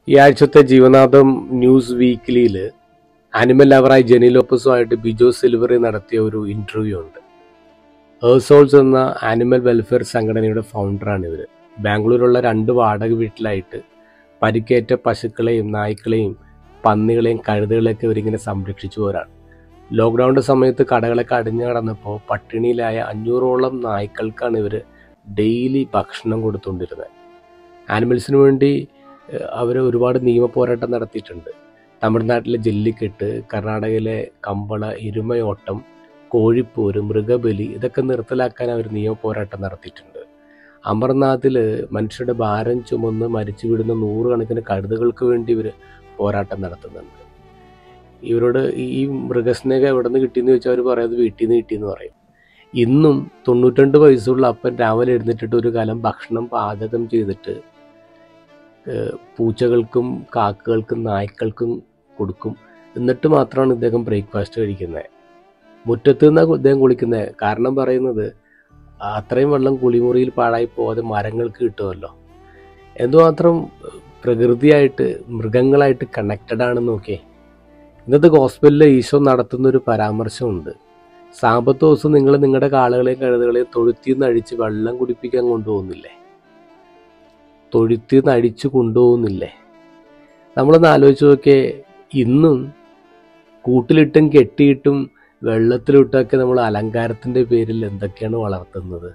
ഈ ആഴ്ചത്തെ ജീവനാഥം ന്യൂസ് വീക്കിലിയിൽ ആനിമൽ ലവറായി ജെനി ലോപ്പസുമായിട്ട് ബിജോ സിൽവറി നടത്തിയ ഒരു ഇൻ്റർവ്യൂ ഉണ്ട് ഏഴ്സോൾസ് എന്ന ആനിമൽ വെൽഫെയർ സംഘടനയുടെ ഫൗണ്ടറാണ് ഇവർ ബാംഗ്ലൂരുള്ള രണ്ട് വാടക വീട്ടിലായിട്ട് പരിക്കേറ്റ പശുക്കളെയും നായ്ക്കളെയും പന്നികളെയും കഴുതുകളെയൊക്കെ ഇവരിങ്ങനെ സംരക്ഷിച്ചു പോരാണ് ലോക്ക്ഡൗണിൻ്റെ സമയത്ത് കടകളൊക്കെ അടിഞ്ഞു കിടന്നപ്പോൾ പട്ടിണിയിലായ അഞ്ഞൂറോളം നായ്ക്കൾക്കാണ് ഇവർ ഡെയിലി ഭക്ഷണം കൊടുത്തുകൊണ്ടിരുന്നത് ആനിമൽസിന് വേണ്ടി അവർ ഒരുപാട് നിയമ പോരാട്ടം നടത്തിയിട്ടുണ്ട് തമിഴ്നാട്ടിലെ ജല്ലിക്കെട്ട് കർണാടകയിലെ കമ്പള എരുമയോട്ടം കോഴിപ്പോര് മൃഗബലി ഇതൊക്കെ നിർത്തലാക്കാൻ അവർ നിയമ പോരാട്ടം നടത്തിയിട്ടുണ്ട് അമർനാഥിൽ മനുഷ്യരുടെ ഭാരം ചുമന്ന് മരിച്ചു വിടുന്ന നൂറുകണക്കിന് കഴുതുകൾക്ക് വേണ്ടി ഇവർ പോരാട്ടം നടത്തുന്നുണ്ട് ഇവരോട് ഈ മൃഗസ്നേഹം എവിടെ നിന്ന് കിട്ടിയെന്ന് ചോദിച്ചാൽ അവർ പറയുന്നത് വീട്ടിൽ നിന്ന് കിട്ടിയെന്ന് പറയും ഇന്നും തൊണ്ണൂറ്റിരണ്ട് വയസ്സുള്ള അപ്പൻ രാവിലെ എഴുന്നേറ്റിട്ട് ഒരു കാലം ഭക്ഷണം പാചകം ചെയ്തിട്ട് പൂച്ചകൾക്കും കാക്കകൾക്കും നായ്ക്കൾക്കും കൊടുക്കും എന്നിട്ട് മാത്രമാണ് ഇദ്ദേഹം ബ്രേക്ക്ഫാസ്റ്റ് കഴിക്കുന്നത് മുറ്റത്ത് നിന്നാണ് ഇദ്ദേഹം കുളിക്കുന്നത് കാരണം പറയുന്നത് അത്രയും വെള്ളം കുളിമുറിയിൽ പാഴായി പോകാതെ മരങ്ങൾക്ക് കിട്ടുമല്ലോ എന്തുമാത്രം പ്രകൃതിയായിട്ട് മൃഗങ്ങളായിട്ട് കണക്റ്റഡ് ആണെന്ന് നോക്കിയേ ഇന്നത്തെ ഹോസ്പിറ്റലിൽ ഈശോ നടത്തുന്ന ഒരു പരാമർശമുണ്ട് സാമ്പത്ത് ദിവസം നിങ്ങൾ നിങ്ങളുടെ കാളുകളെയും കഴുതുകളെയും തൊഴുത്തിന്ന് അഴിച്ച് വെള്ളം കുടിപ്പിക്കാൻ കൊണ്ടുപോകുന്നില്ലേ തൊഴുത്തിന്ന് അടിച്ചു കൊണ്ടുപോകുന്നില്ലേ നമ്മളൊന്ന് ആലോചിച്ച് നോക്കിയേ ഇന്നും കൂട്ടിലിട്ടും കെട്ടിയിട്ടും വെള്ളത്തിലിട്ടൊക്കെ നമ്മൾ അലങ്കാരത്തിൻ്റെ പേരിൽ എന്തൊക്കെയാണ് വളർത്തുന്നത്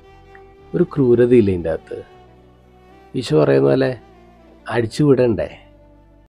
ഒരു ക്രൂരതയില്ല ഇതിൻ്റെ അകത്ത് ഈശോ പറയുന്ന പോലെ അടിച്ചു വിടണ്ടേ